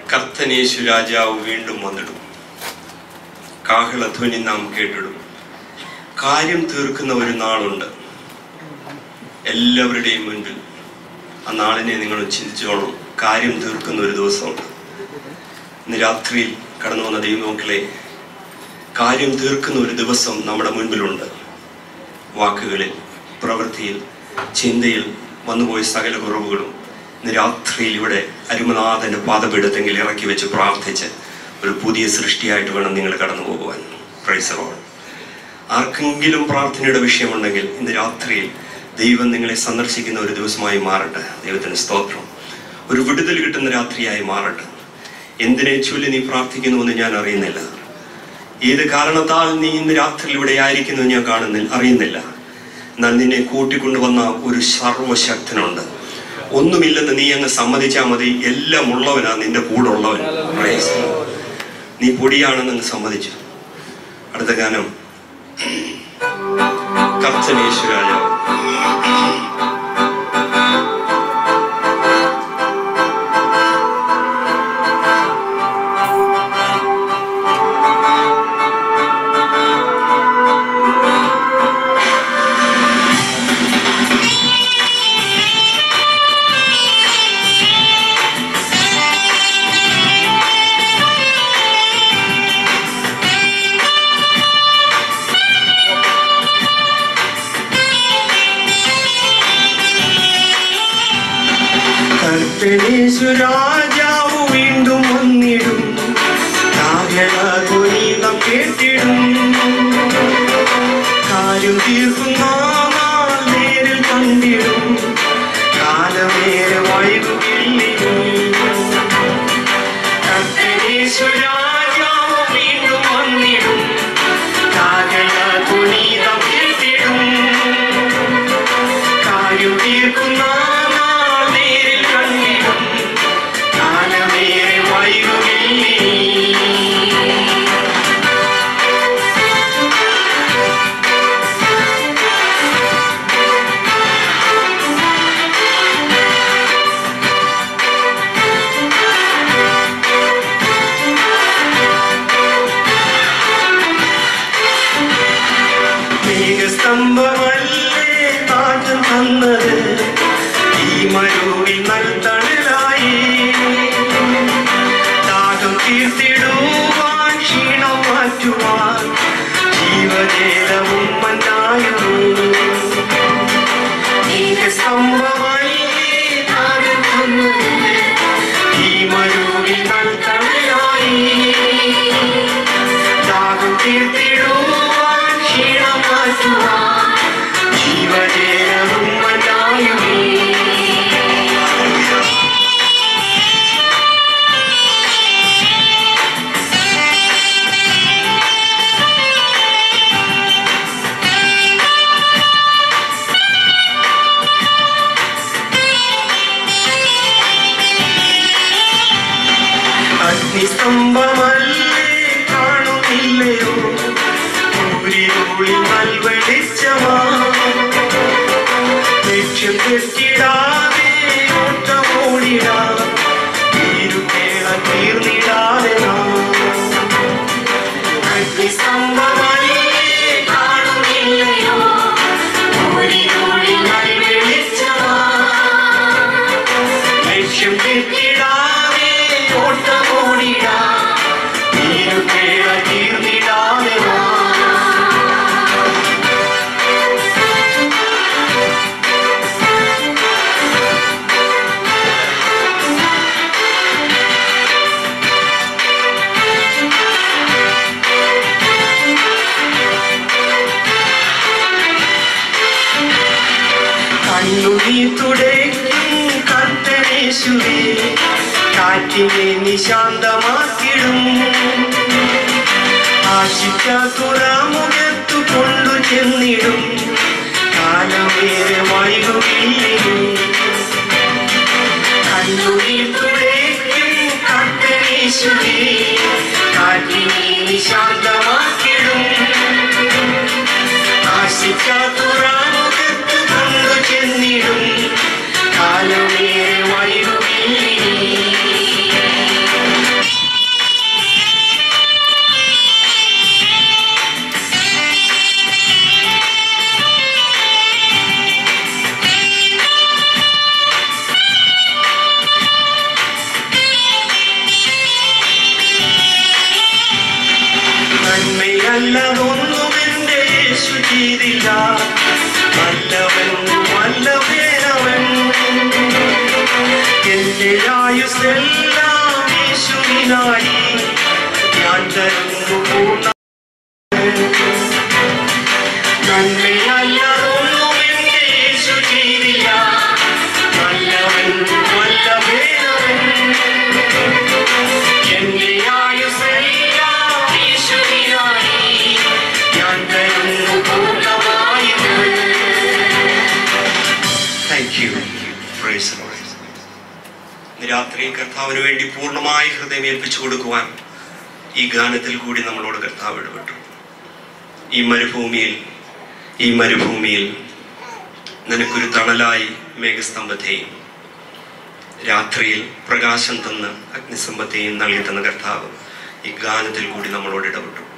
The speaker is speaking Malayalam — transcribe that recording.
കർത്തനേശു രാജാവ് വീണ്ടും വന്നിടും കാഹളധ്വനി നാം കേട്ടിടും കാര്യം തീർക്കുന്ന ഒരു നാളുണ്ട് എല്ലാവരുടെയും മുൻപിൽ ആ നാളിനെ നിങ്ങൾ ചിന്തിച്ചോളണം കാര്യം തീർക്കുന്ന ഒരു ദിവസമുണ്ട് ഇന്ന് രാത്രിയിൽ കടന്നു വന്ന ദൈവമക്കളെ കാര്യം തീർക്കുന്ന ഒരു ദിവസം നമ്മുടെ മുൻപിലുണ്ട് വാക്കുകളിൽ പ്രവൃത്തിയിൽ ചിന്തയിൽ വന്നുപോയ സകല കുറവുകളും ഇന്ന് രാത്രിയിൽ ഇവിടെ അരുമനാഥന്റെ പാദപീഠത്തെങ്കിൽ ഇറക്കി വെച്ച് പ്രാർത്ഥിച്ച് ഒരു പുതിയ സൃഷ്ടിയായിട്ട് വേണം നിങ്ങൾ കടന്നു പോകുവാൻ പ്രൈസറോൾ ആർക്കെങ്കിലും പ്രാർത്ഥനയുടെ വിഷയമുണ്ടെങ്കിൽ ഇന്ന് രാത്രിയിൽ ദൈവം നിങ്ങളെ സന്ദർശിക്കുന്ന ഒരു ദിവസമായി മാറട്ടെ ദൈവത്തിന് സ്തോത്രം ഒരു വിടുതൽ കിട്ടുന്ന രാത്രിയായി മാറട്ടെ എന്തിനെ ചൊല്ലി നീ പ്രാർത്ഥിക്കുന്നുവെന്ന് ഞാൻ അറിയുന്നില്ല ഏത് കാരണത്താൽ നീ ഇന്ന് രാത്രിയിൽ ഇവിടെ ആയിരിക്കുന്നു ഞാൻ കാണുന്നില്ല അറിയുന്നില്ല എന്നാൽ നിന്നെ കൂട്ടിക്കൊണ്ടുവന്ന ഒരു സർവശക്തനുണ്ട് ഒന്നുമില്ലെന്ന് നീ അങ്ങ് സമ്മതിച്ചാൽ മതി എല്ലാം ഉള്ളവനാ നിന്റെ കൂടെ ഉള്ളവൻ Praise the Lord. നീ പൊടിയാണെന്ന് അങ്ങ് സമ്മതിച്ചു അടുത്ത ഗാനം കർത്തനേശ്വരാജാവ് കർത്തനേശ്വരാജാവ് വീണ്ടും വന്നിടും കാഹളധ്വനീതം കേട്ടിടും കാര്യം തീർക്കുന്ന നാൾ നേരിൽ കണ്ടിടും കാലമേറെ വൈകുകില്ലിടും കർത്തനേശ്വരാജാവ് വീണ്ടും വന്നിടും കാഹളധ്വനീതം കേട്ടിടും കാര്യം തീർക്കുന്ന നാൾ നേരിൽ കണ്ടിടും കാലമേറെ വൈകുകില്ലേ മേഘസ്തംഭമല്ലേ കാറ്റും തന്നത് ഈ മരുവിൽ നൽതണലായി ദാഹം തീർത്തിടുവാൻ ക്ഷീണം മാറ്റുവാൻ ജീവജലവും മന്നായുന്നു മേഘസ്തംഭമല്ലേ കാറ്റും തന്നത് ഈ മരുവിൽ നൽതണലായി ദാഹം തീർത്തിടുവാൻ ക്ഷീണം മാറ്റുവാൻ ജീവജലവും മന്നായുമേ അഗ്നിസ്തംഭമല്ലേ കാണുന്നില്ലയോ ൂരിരുളി നൽവെളിച്ചമാ ലക്ഷ്യം തെറ്റിടാതെ ഓട്ടമോടിടാ ഇരുപേള തീർന്നിടാതെ നാം. അഗ്നിസ്തംഭമല്ലേ കാണുന്നില്ലയോ ൂരിരുളി നൽവെളിച്ചമാ ലക്ഷ്യം തെറ്റിടാതെ ഓട്ടമോടിടാ ഇരുപേള തീർന്നിടാതെ നാം. കണ്ണുനീർ തുടയ്ക്കും കർത്തനേശുവേ കാറ്റിനെ നിശാന്തമാക്കിടും ആശിച്ച തുറമുഖത്തു കൊണ്ടു ചെന്നിടും കാലമേറെ വൈകുകയിലും കണ്ണുനീർ തുടയ്ക്കും കർത്തനേശുവേ കാറ്റിനെ നിശാന്തമാക്കിടും ആശിച്ച തുറമുഖത്തു കൊണ്ടു ചെന്നിടും കാലമേറെ വൈകുകയിലും ആയുസ്സെല്ലാം യേശുവിനായി ഞാൻ തരുന്നു പൂർണ്ണ നന്മയല്ലതൊന്നും എന്റെ യേശു ചെയ്തില്ല നല്ലവൻ വല്ലഭേദവൻ എന്റെ ആയുസ്സെല്ലാം യേശുവിനായി ഞാൻ തരുന്നു പൂർണ്ണമായത് thank you praise the Lord. ഇന്ന് രാത്രി കർത്താവിന് വേണ്ടി പൂർണ്ണമായി ഹൃദയം ഏൽപ്പിച്ചു കൊടുക്കുവാൻ ഈ ഗാനത്തിൽ കൂടി നമ്മളോട് കർത്താവ് ഇടപെട്ടു ഈ മരുഭൂമിയിൽ ഈ മരുഭൂമിയിൽ നിനക്കൊരു തണലായി മേഘസ്തംഭത്തെയും രാത്രിയിൽ പ്രകാശം തന്ന് അഗ്നിസ്തംഭത്തെയും നൽകി തന്ന കർത്താവ് ഈ ഗാനത്തിൽ കൂടി നമ്മളോട് ഇടപെട്ടു